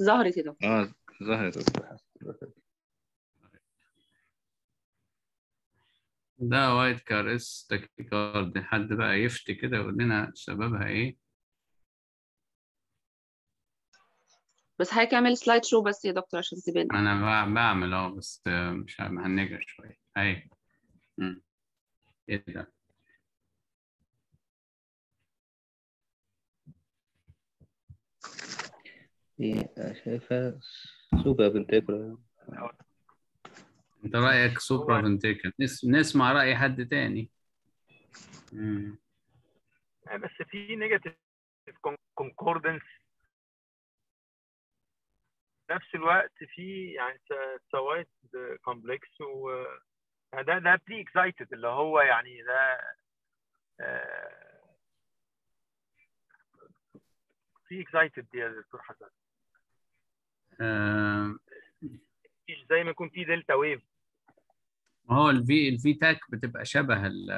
ظهرت يا دكتور اه ظهرت الصراحة. ده وايت كارس تاكيكارد حد بقى يفتي كده يقول لنا سببها ايه بس حضرتك اعمل سلايد شو بس يا دكتور عشان تبان انا بع- بعمل اه بس آه، مش مهنجة شوية اهي مم. ايه ده دي شايفها سوبر بنتاكولا انت رأيك سوبرا فنتيكل نس... نسمع رأي حد تاني مم. بس في نيجاتيف كونكوردنس نفس الوقت في يعني سوايت كومبلكس و يعني ده ده بري اكسايتد اللي هو يعني ده بري اكسايتد يا دكتور حسن آه، مفيش زي ما يكون في دلتا ويف ما هو الفي الفي تاك بتبقى شبه ال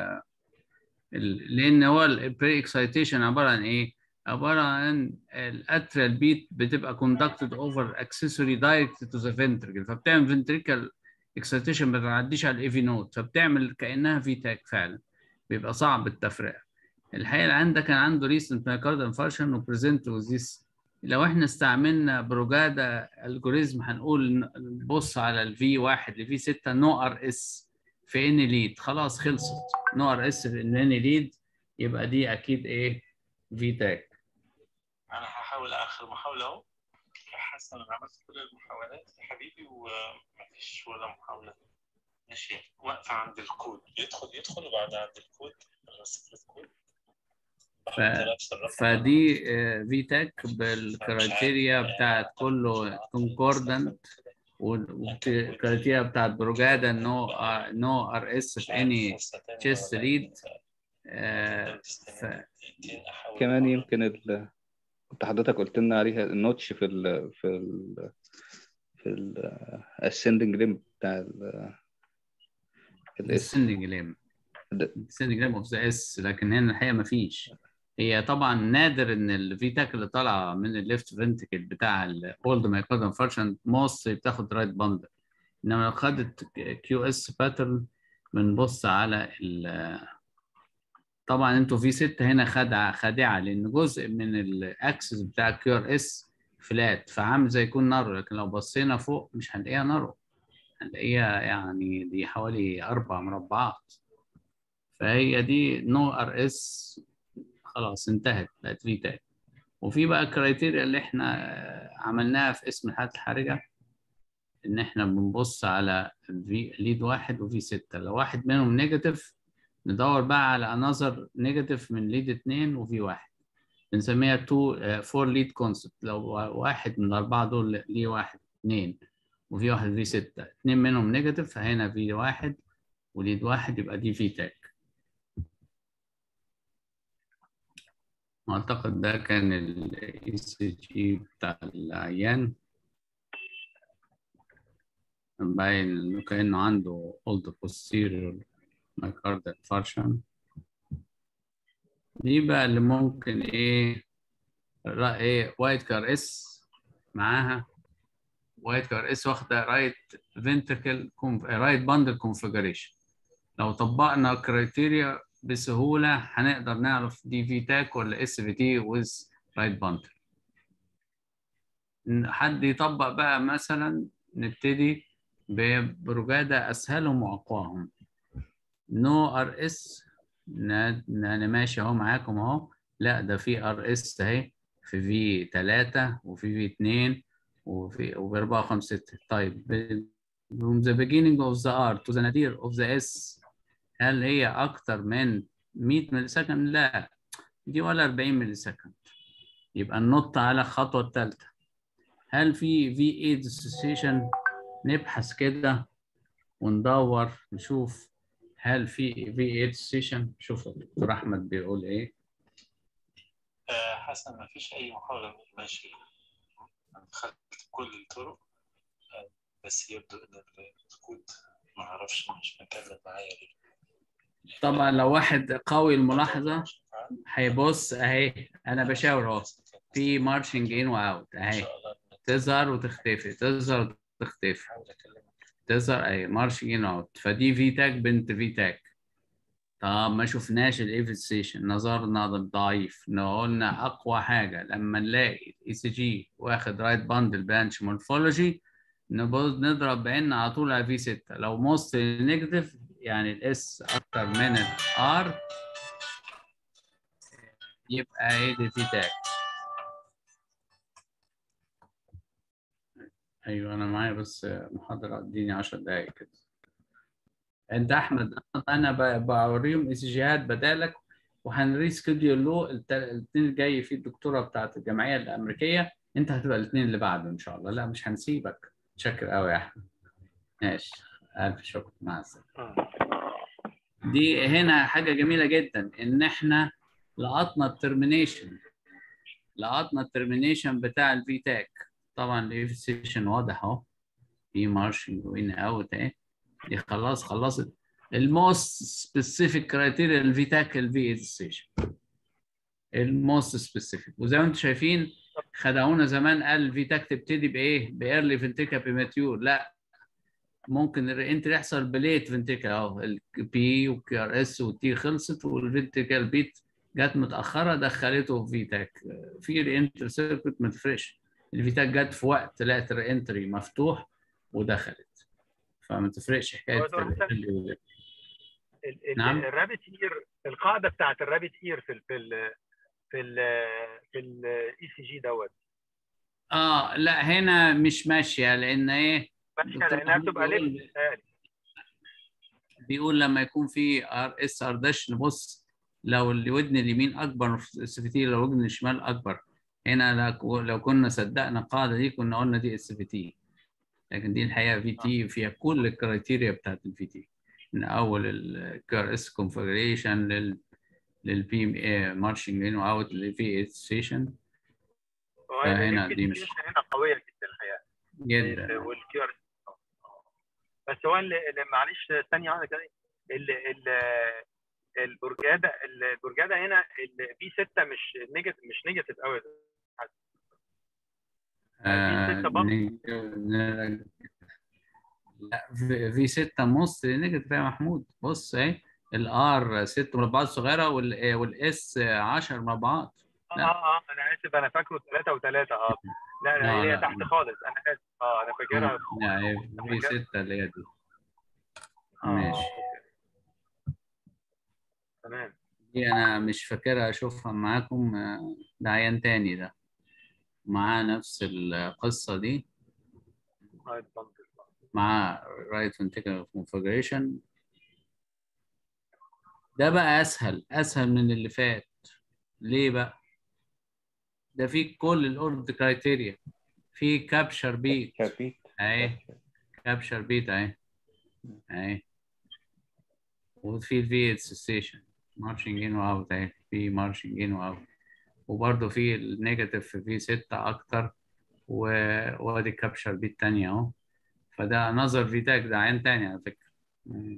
ال- لان هو البري اكسايتيشن عباره عن ايه؟ عباره عن الاتريال بيت بتبقى conducted over accessory direct to the ventricle فبتعمل ventricle excitation ما بتعديش على الاي في نوت فبتعمل كانها في تاك فعلا بيبقى صعب التفرقه الحقيقه العيان ده كان عنده recent myocardial infarction وبريزنت with this لو احنا استعملنا بروجادا الجوريزم هنقول نبص على الفي 1 لفي 6 نو ار اس في ان ليد خلاص خلصت نو ار اس في ان ليد يبقى دي اكيد ايه في تاك انا هحاول اخر محاوله اهو يا حسن انا عملت كل المحاولات يا حبيبي ومفيش ولا محاوله ماشي واقفه عند الكود يدخل يدخل وبعد عند الكود الرصيد الكود ف... فدي في تاك بالكرايتيريا بتاعت كله كونكوردنت والكرايتيريا بتاعت بروجادا نو نو ار اس في اني chest lead. آه، ف... كمان يمكن ال... كنت حضرتك قلت لنا عليها النوتش في ال في ال في ال ascending limb بتاع ال الاس descending limb ده- descending limb of the S لكن هنا الحقيقة مفيش هي طبعا نادر ان الفي تاك اللي طالعه من الليفت فنتكل بتاع الاولد مايكارديوم فارشن موست بتاخد رايت باندل انما لو خدت كيو اس باترن بنبص على ال طبعا انتوا في 6 هنا خدعه خادعه لان جزء من الاكسس بتاع الكيو ار اس فلات فعامل زي يكون نارو لكن لو بصينا فوق مش هنلاقيها نارو هنلاقيها يعني دي حوالي اربع مربعات فهي دي نو ار اس خلاص انتهت بقت في تاج وفي بقى الكرايتيريا اللي احنا عملناها في اسم الحالات الحرجه ان احنا بنبص على في ليد واحد وفي ستة لو واحد منهم نيجاتيف ندور بقى على انذر نيجاتيف من ليد اتنين وفي واحد بنسميها تو فور ليد كونسبت لو واحد من الاربعه دول ليه واحد اتنين وفي واحد في ستة اتنين منهم نيجاتيف فهنا في واحد وليد واحد يبقى دي في تاج أعتقد ده كان ال ECG بتاع العيان باين إنه كأنه عنده old posterior myocardial infarction دي بقى اللي ممكن إيه را- إيه وايت كار اس معاها وايت كار اس واخدة رايت ventricle رايت bundle configuration لو طبقنا كرايتيريا بسهولة هنقدر نعرف دي في تاك ولا اس في تي ويز رايت باندر حد يطبق بقى مثلا نبتدي ببروجادا اسهلهم واقواهم نو ار اس انا ماشي اهو معاكم اهو لا ده في ار اس اهي في في 3 وفي في 2 وفي وفي 4 5 6 طيب from the beginning of the R to the nadir of the S هل هي أكتر من 100 ملي سكند؟ لا دي ولا 40 ملي سكند يبقى ننط على الخطوة الثالثة هل في في اي ديسوسيشن نبحث كده وندور نشوف هل في في اي ديسوسيشن شوف الدكتور أحمد بيقول إيه آه، حسن ما فيش اي محاوله ماشي انا دخلت كل الطرق آه، بس يبدو ان الكود ما اعرفش مش مكمل معايا ليه طبعا لو واحد قوي الملاحظة هيبص أهي أنا بشاور أهو في مارشنج إن وأوت ان أهي شاء الله تظهر وتختفي تظهر وتختفي حاول اكلمك تظهر اي مارش ان اوت فدي في تاك بنت في تاك طب ما شفناش الايفل ستيشن نظرنا ضعيف قلنا اقوى حاجه لما نلاقي الاي سي جي واخد رايت باندل برانش مورفولوجي نضرب بعين على طول على في 6 لو موست نيجاتيف يعني الاس اكتر من الار يبقى ايه دي في تاك ايوه انا معايا بس محاضره اديني 10 دقايق كده انت احمد انا ب- بوريهم اي سي جيهات بدالك وهنريسكيدول له الت- الاثنين الجاي في الدكتوره بتاعت الجمعيه الامريكيه انت هتبقى الاثنين اللي بعده ان شاء الله لا مش هنسيبك شكر قوي يا احمد ماشي الف شكر مع السلامه آه. دي هنا حاجه جميله جدا ان احنا لقطنا الترمينيشن لقطنا الترمينيشن بتاع الفي تاك طبعا الاف ستيشن واضح اهو في مارشنج وين اوت اهي دي خلاص خلصت الموست سبيسيفيك كرايتيريا الفي تاك الفي ستيشن الموست سبيسيفيك وزي ما انتم شايفين خدعونا زمان قال الفي تاك تبتدي بايه؟ بايرلي فنتيكا بريماتيور لا ممكن الانتر يحصل بليت فنتيكا اهو البي والكي ار اس والتي خلصت والفنتيكال بيت جت متاخره دخلته في تاك في الانتر سيركت ما تفرقش الفي تاك جت في وقت لقت الانتري مفتوح ودخلت فما تفرقش حكايه هو ده أحسن. ال- ال- ال- ال- نعم. الرابت اير القاعده بتاعت الرابت اير في ال في ال في ال في الاي سي جي دوت اه لا هنا مش ماشيه لان ايه ماشيه دكتور لانها محمود بتبقى بيقول- ليفت بتهيألي. بيقول لما يكون في ار اس ار داش نبص لو الودن اليمين اكبر في السي في تي لو الودن الشمال اكبر هنا لو- لو كنا صدقنا القاعده دي كنا قلنا دي اس في تي لكن دي الحقيقه في تي فيها كل الكرايتيريا بتاعت الفي تي من اول الكار اس كونفجريشن لل للبي مارشنج ان واوت للفي ستيشن هو فهنا ال دي مش- identification هنا قويه جدا الحقيقه جدا والكيو ار بس هو اللي اللي- معلش ثانيه واحده كده ال ال البرجاده البرجاده هنا البي 6 مش نيجاتيف مش نيجاتيف قوي آه، ستة برضه. ن- ن- لا في- في 6 نص نيجاتيف يا محمود بص اهي الار 6 مربعات صغيره وال والاس 10 مربعات اه لا. اه اه انا اسف انا فاكره 3 و3 اه لا لا، لا هي لا. تحت خالص انا اسف اه انا فاكرها لا في 6 اللي هي دي آه، ماشي تمام دي انا مش فاكرها اشوفها معاكم آه، ده عيان تاني ده معاه نفس القصه دي آه، اتفضل. مع رايت ventricular configuration ده بقى اسهل اسهل من اللي فات ليه بقى ده فيه كل الاورد كرايتيريا في كابشر بيت كابيت اهي كابشر بيت اهي اهي وفي الفي ستيشن مارشنج ان واوت اهي في مارشنج ان واوت وبرضه في النيجاتيف في في 6 اكتر و- وادي كابشر بيت تانية اهو فده نظر في تاك ده عين تاني على فكرة مم.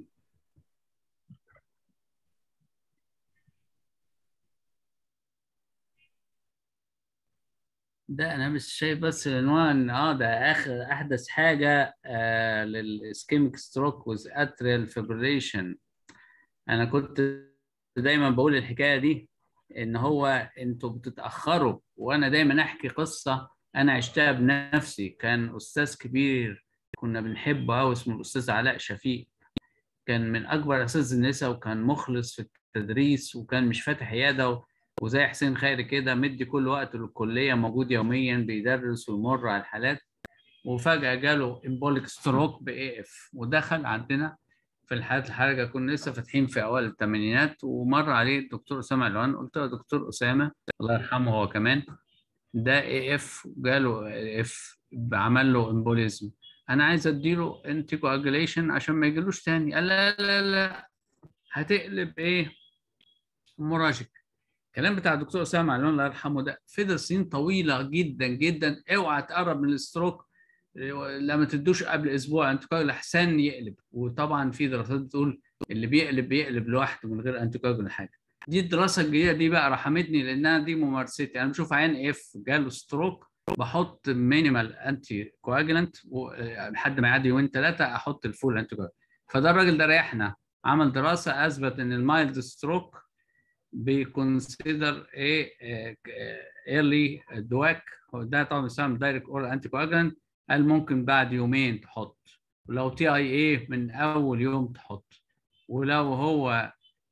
ده انا مش شايف بس العنوان اه ده اخر احدث حاجه آه للاسكيميك ستروك وذ اتريال فيبريليشن انا كنت دايما بقول الحكايه دي ان هو انتوا بتتاخروا وانا دايما احكي قصه انا عشتها بنفسي كان استاذ كبير كنا بنحبه قوي اسمه الاستاذ علاء شفيق كان من اكبر اساتذه النساء وكان مخلص في التدريس وكان مش فاتح عياده و- وزي حسين خيري كده مدي كل وقته للكليه موجود يوميا بيدرس ويمر على الحالات وفجاه جاله امبوليك ستروك باي اف ودخل عندنا في الحالات الحرجه كنا لسه فاتحين في اوائل الثمانينات ومر عليه الدكتور اسامه علوان قلت له يا دكتور اسامه الله يرحمه هو كمان ده اي اف جاله اف عمل له امبوليزم انا عايز اديله انتي كواجوليشن عشان ما يجيلوش تاني قال لا لا لا هتقلب ايه موراجيك الكلام بتاع الدكتور اسامه علوان الله يرحمه ده فضل سنين طويله جدا جدا اوعى تقرب من الستروك لما تدوش قبل اسبوع انتي احسن يقلب وطبعا في دراسات بتقول اللي بيقلب بيقلب لوحده من غير انتي ولا حاجه دي الدراسه الجديده دي بقى رحمتني لانها دي ممارستي انا بشوف عين اف جاله ستروك بحط مينيمال انتي كواجلانت لحد ما يعدي يومين ثلاثه احط الفول انتي كواجلانت فده الراجل ده ريحنا عمل دراسه اثبت ان المايلد ستروك بيكونسيدر ايه ايرلي دواك ده طبعا بيسمى دايركت اورال انتي كواجلانت قال ممكن بعد يومين تحط ولو تي اي اي من اول يوم تحط ولو هو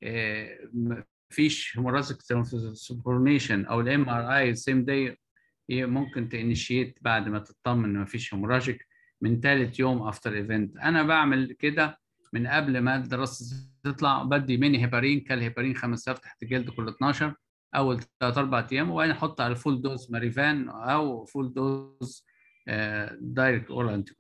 مفيش هيمورازيك سوبرونيشن او الام ار اي سيم داي ممكن تانيشيت بعد ما تطمن ان مفيش هيموراجيك من ثالث يوم افتر ايفنت انا بعمل كده من قبل ما الدراسه تطلع بدي ميني هيبارين كالهيبارين 5000 تحت الجلد كل 12 اول ثلاث اربع ايام وبعدين احط على فول دوز ماريفان او فول دوز دايركت اورال انتي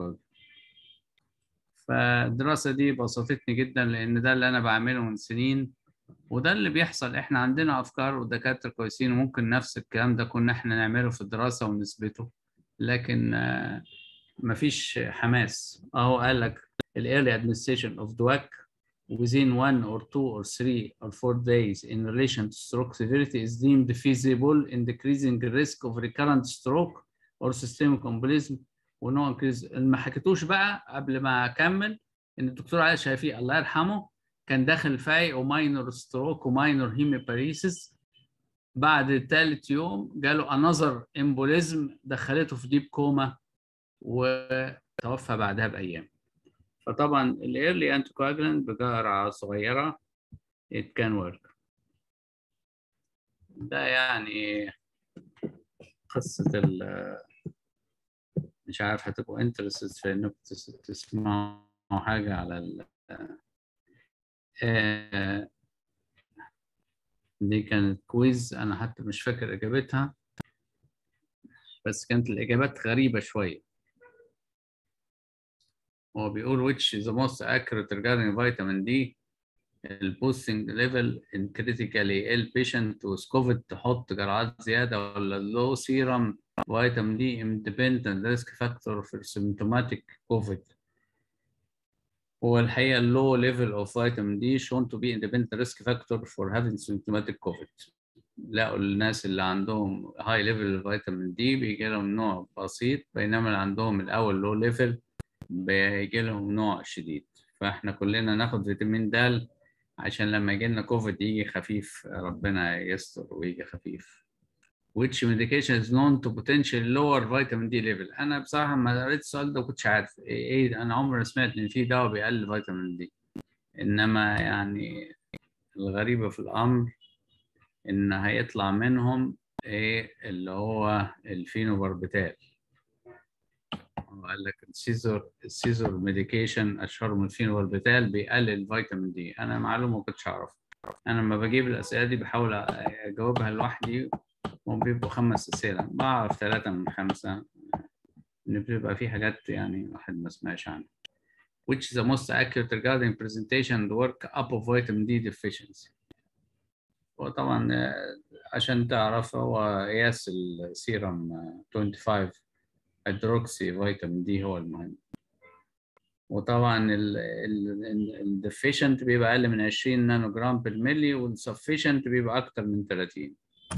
فالدراسه دي بسطتني جدا لان ده اللي انا بعمله من سنين وده اللي بيحصل احنا عندنا افكار ودكاتره كويسين وممكن نفس الكلام ده كنا احنا نعمله في الدراسه ونثبته لكن مفيش حماس اهو قال لك الايرلي administration of DUAC within one or two or three or four days in relation to stroke severity is deemed feasible in decreasing the risk of recurrent stroke or systemic embolism ونوع انكريز ما حكيتوش بقى قبل ما اكمل ان الدكتور علي شفيق الله يرحمه كان داخل فايق وماينور ستروك وماينور هيميباريسيس بعد ثالث يوم جاله انذر امبوليزم دخلته في ديب كوما وتوفى بعدها بايام فطبعا الايرلي انتيكواجلانت بجرعه صغيره it can work ده يعني قصه ال مش عارف هتبقوا انترستد في انكم تسمعوا حاجه على ال آه دي كانت كويز انا حتى مش فاكر اجابتها بس كانت الاجابات غريبه شويه هو بيقول which is the most accurate regarding vitamin D البوستنج ليفل ان كريتيكالي ال بيشنت with كوفيد تحط جرعات زياده ولا لو سيرم فيتامين دي اندبندنت ريسك فاكتور في السيمتوماتيك كوفيد هو الحقيقه اللو ليفل اوف فيتامين دي shown to be independent risk factor for having symptomatic COVID لقوا الناس اللي عندهم هاي ليفل فيتامين دي بيجي لهم نوع بسيط بينما اللي عندهم الاول لو ليفل بيجي لهم نوع شديد فاحنا كلنا ناخد فيتامين د عشان لما يجي لنا كوفيد يجي خفيف ربنا يستر ويجي خفيف which medication is known to potentially lower vitamin D level انا بصراحه لما قريت السؤال ده ما كنتش عارف ايه انا عمري ما سمعت ان في دواء بيقلل فيتامين دي انما يعني الغريبه في الامر ان هيطلع منهم ايه اللي هو الفينوباربيتال قال لك السيزور السيزور ميديكيشن اشهر من الفينوباربيتال بيقلل فيتامين دي انا معلومه ما كنتش اعرفها انا لما بجيب الاسئله دي بحاول اجاوبها لوحدي وبيبقوا خمس اسئله بعرف ثلاثه من خمسه ان بيبقى في حاجات يعني واحد ما سمعش عنها which is the most accurate regarding presentation and work up of vitamin D deficiency وطبعا عشان تعرف هو قياس السيرم 25 هيدروكسي فيتامين دي هو المهم وطبعا الديفيشنت بيبقى اقل من 20 نانو جرام بالملي والسفيشنت بيبقى اكتر من 30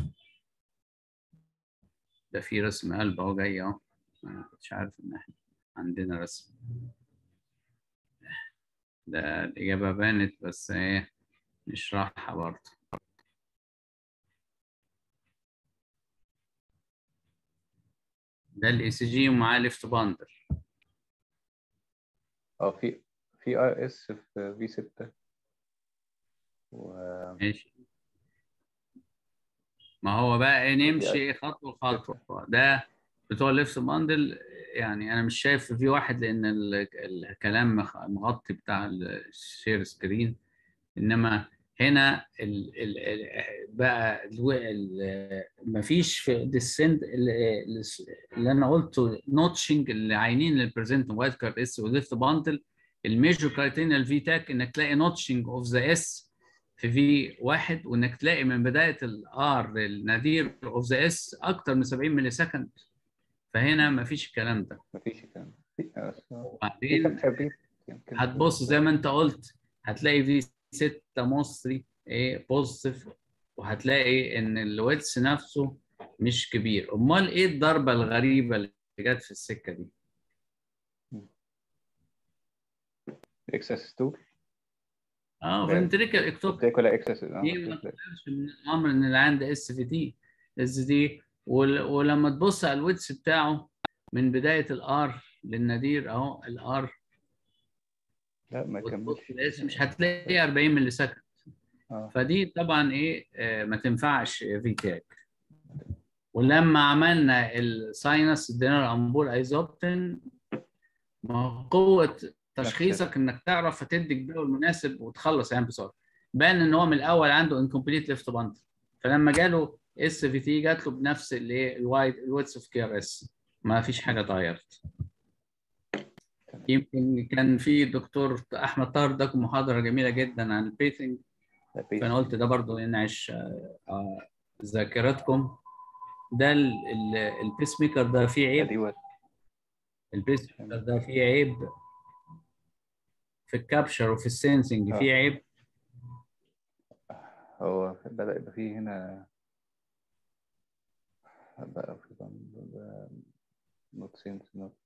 ده في رسم قلب اهو جاي اهو انا كنتش عارف ان احنا عندنا رسم ده الاجابه بانت بس ايه نشرحها برضه ده الاي سي جي ومعاه ليفت باندل اه في في اي اس في في 6 و ماشي ما هو بقى إيه نمشي خطوه خطوه ده بتوع الليفت باندل يعني انا مش شايف في واحد لان ال- الكلام مخ- مغطي بتاع الشير سكرين انما هنا ال ال ال بقى الو- ال- مفيش في الديسنت اللي انا قلته نوتشنج اللي عاينين للبريزنت وايت كار اس وليفت باندل الميجور كرايتيريا الفي تاك انك تلاقي نوتشنج اوف ذا اس في في واحد وانك تلاقي من بدايه الار النادير اوف ذا اس اكتر من 70 ملي سكند فهنا مفيش الكلام ده مفيش الكلام ده. في آه، في وبعدين كام خبير يمكن هتبص زي ما انت قلت هتلاقي في 6 مصري ايه بوزيتيف وهتلاقي ان الويتس نفسه مش كبير امال ايه الضربه الغريبه اللي جت في السكه دي اكسس 2 اه يعني فنتريكال اكتوب تاكل اكسس اه دي ما تقدرش من الامر ان اللي عنده اس في تي اس دي ولما تبص على الويتس بتاعه من بدايه الار للنادير اهو الار لا ما كملش مش هتلاقي 40 ملي سكند اه فدي طبعا ايه آه، ما تنفعش في تاك ولما عملنا الساينس ادينا الامبول ايزوبتين ما هو قوه تشخيصك انك تعرف هتدي الجو المناسب وتخلص يعني بسرعه بان ان هو من الاول عنده انكمبليت ليفت باند فلما جاله اس في تي جات له بنفس الايه الوايد الويتس اوف كي ار اس ما فيش حاجه اتغيرت يمكن كان في دكتور احمد طاهر اداكم محاضره جميله جدا عن البيتنج فانا قلت ده برضو ينعش آه، آه، ذاكرتكم ده ال- ال- البيس ميكر ده فيه عيب دي البيس ميكر ده فيه عيب في الكابشر وفي السنسنج آه. فيه عيب هو بدأ يبقى فيه هنا بقى في نوت سينس نوت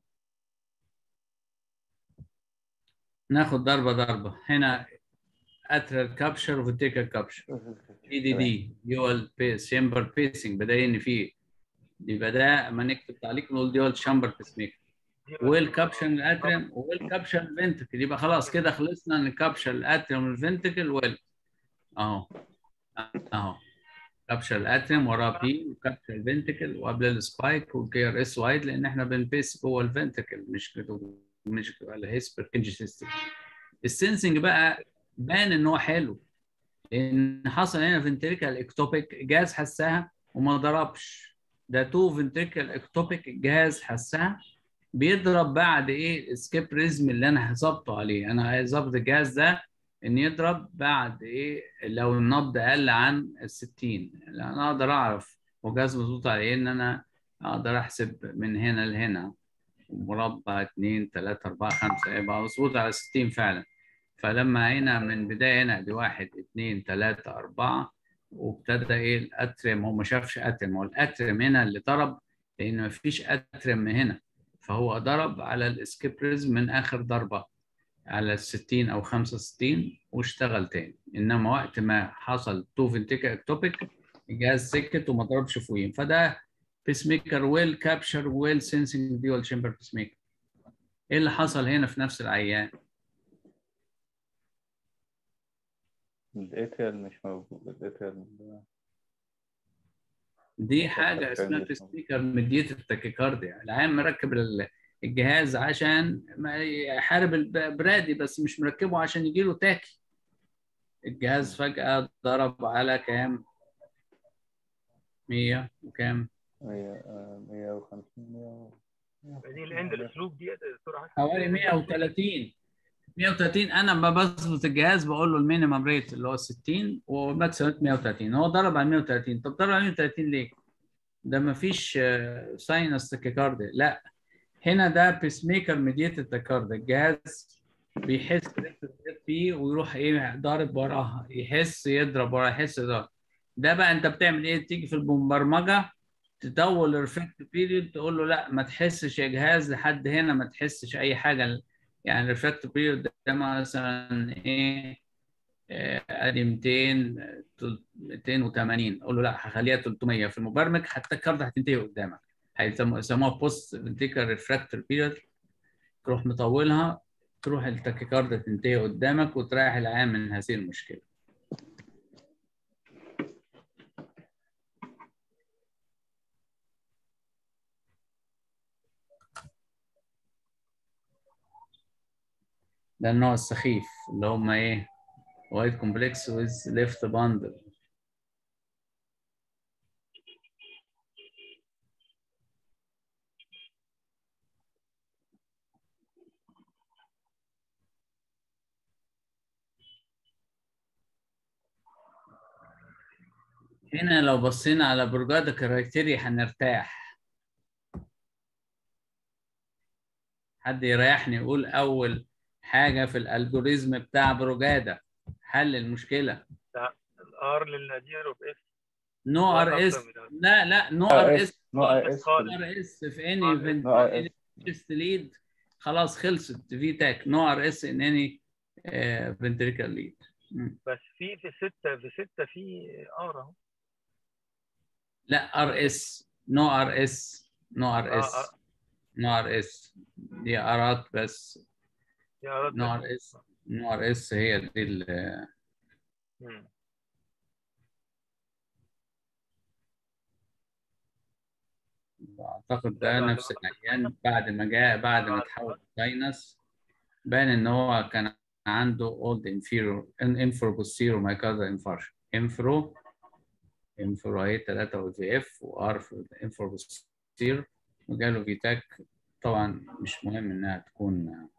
ناخد ضربه ضربه هنا اترال كابشر وفيتيكال كابشر اي دي دي ديوال بيس شامبر بيسنج بدا ان فيه يبقى ده اما نكتب تعليق نقول ديوال شامبر بيس ميكر والكابشن الاتريم والكابشن الفنتكل يبقى خلاص كده خلصنا من الكابشن الاتريم والفنتكل وال اهو اهو كابشن الاتريم وراه بي وكابشن الفنتكل وقبل السبايك والكي ار اس وايد لان احنا بنبيس جوه الفنتكل مش كده مش الهيسبركنج سيستم السنسنج بقى بان ان هو حلو لان حصل هنا فنتريكال اكتوبيك جهاز حسها وما ضربش ده تو فنتريكال اكتوبيك الجهاز حسها بيضرب بعد ايه السكيب ريزم اللي انا ظابطه عليه انا ظابط الجهاز ده ان يضرب بعد ايه لو النبض اقل عن ال 60 انا اقدر اعرف هو جهاز مظبوط على ايه ان انا اقدر احسب من هنا لهنا مربع 2 3 4 5 يبقى مظبوط على 60 فعلا فلما هنا من بدايه هنا دي 1 2 3 4 وابتدى ايه الاترم هو ما شافش اترم هو الاترم هنا اللي ضرب لان ما فيش اترم هنا فهو ضرب على الاسكيبريزم من اخر ضربه على ال 60 او 65 واشتغل تاني انما وقت ما حصل تو فينتيكا اكتوبيك الجهاز سكت وما ضربش فوقين فده بيس ميكر ويل كابشر ويل سينسنج ديوال شامبر بيس ميكر ايه اللي حصل هنا في نفس العيان؟ الاتريال مش موجود الاتريال دي حاجه اسمها بيس ميكر مديت التاكيكارديا العيان مركب ال- الجهاز عشان ما يحارب البرادي بس مش مركبه عشان يجيله تاكي الجهاز فجأة ضرب على كام؟ 100 وكام؟ 150 100 دي الاند الاسلوب دي يا دكتور حسن حوالي 130 130 انا لما بظبط الجهاز بقول له المينيمم ريت اللي هو 60 وماكسيمم 130 هو ضرب على 130 طب ضرب على 130 ليه؟ ده ما فيش ساينس تاكيكارديا لا هنا ده بيس ميكر ميديتد تاكيكارديا الجهاز بيحس فيه ويروح ايه ضارب وراها يحس يضرب وراها يحس يضرب ده بقى انت بتعمل ايه تيجي في المبرمجه تطول الريفلكت بيريود تقول له لا ما تحسش يا جهاز لحد هنا ما تحسش اي حاجه يعني الريفلكت بيريود ده مثلا ايه آه، ادي 200 تل- 280 اقول له لا هخليها 300 في المبرمج حتى الكارد هتنتهي قدامك هيسموها بوست فنتيكال ريفراكتور بيريود تروح مطولها تروح التاكيكارد تنتهي قدامك وتريح العيان من هذه المشكله ده النوع السخيف اللي هم ايه وايت كومبلكس ويز ليفت باندل هنا لو بصينا على برجادة كرايتيريا هنرتاح حد يريحني يقول أول حاجة في الألجوريزم بتاع بروجادا حل المشكلة الار للنادير اوف اف نو ار اس لا لا نو ار اس نو ار اس نو ار اس في آه، اني no RS. فنتريكل ليد خلاص خلصت في تاك نو ار اس ان اني فنتريكل ليد بس في في ستة في ستة في ار اهو لا ار اس نو ار اس نو ار آه، اس آه. نو ار اس دي ارات بس يا رب نو ار اس نو ار اس هي دي ال- مم. اعتقد ده نفس العيان بعد ما جاء بعد ما تحول ساينس بان ان هو كان عنده اولد انفيرو انفرو بوستيرو مايكاردا انفارشن انفرو انفرو اهي 3 وفي اف وار في انفرو بوستيرو وجاله فيتاك طبعا مش مهم انها تكون